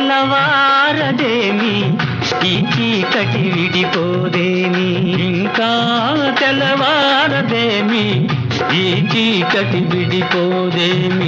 తెల్లవారదేమి ఈ చీకటి విడిపోదేమి ఇంకా తెల్లవారదేమి ఈ చీకటి విడిపోదేమి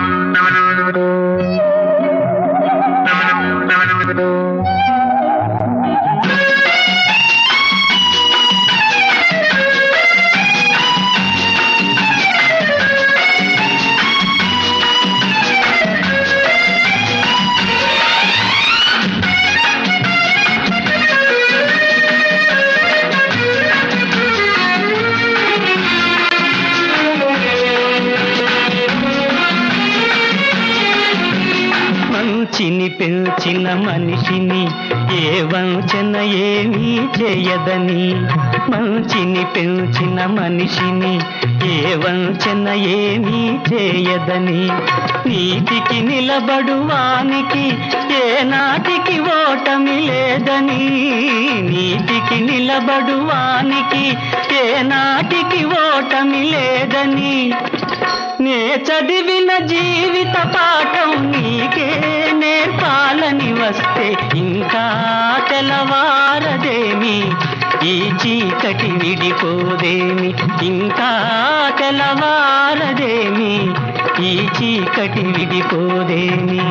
మంచిని పెంచిన మనిషిని ఏ వంచన ఏమీ చేయదని మంచిని పెంచిన మనిషిని ఏ వంచన ఏమీ చేయదని నీతికి నిలబడు వానికి ఏ నాటికి ఓటమి లేదని నీతికి నిలబడు వానికి ఏ నాటికి ఓటమి లేదని నే చదివిన జీవిత పాఠం నీకే నేర్పాలని వస్తే ఇంకా తెల్లవారదేమి ఈ చీకటి విడిపోదేమి ఇంకా తెల్లవారదేమి ఈ చీకటి విడిపోదేమి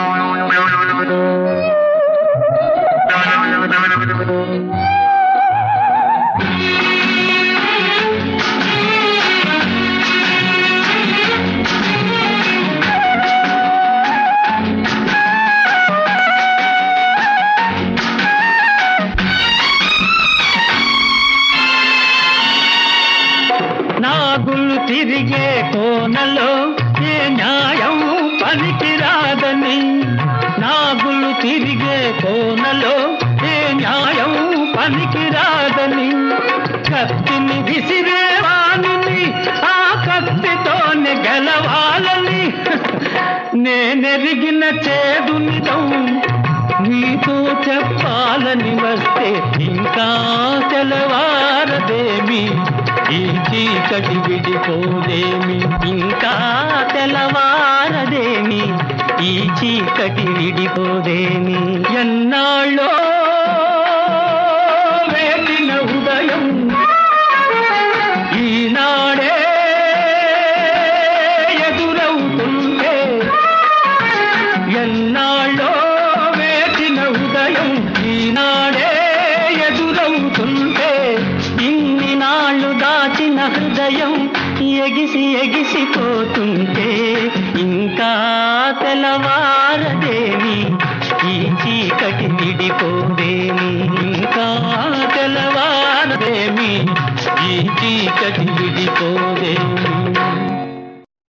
నాగులు తిరిగే కోనలో ఏ న్యాయం పనికిరాదని నాగులు తిరిగే కోనలో ఏ న్యాయం పనికిరాదని కత్తిని విసిరే వాణిని ఆ కత్తితోనే గెలవాలని నేనెరిగిన చేదు నిజం నీతో చెప్పాలని వస్తే ఇంకా తెల్లవారదేమి ఈ చీకటి విడిపోదేమి ఇంకా తెల్లవారదేమి ఈ చీకటి విడిపోదేమి ఎన్నాళ్ళో వేటిన ఉదయం ఈనాడే ఎదురవుతుంటే ఎన్నాళ్ళో వేచిన ఉదయం ఈనాడే ఎదురవుతుంటే ఇన్ని నాళ్ళు దాచిన హృదయం ఎగిసి ఎగిసిపోతుంటే ఇంకా తెల్లవారదేమి ఈ చీకటి విడిపోదేమి ఇంకా తెల్లవారదేమి ఈ చీకటి విడిపోదేమి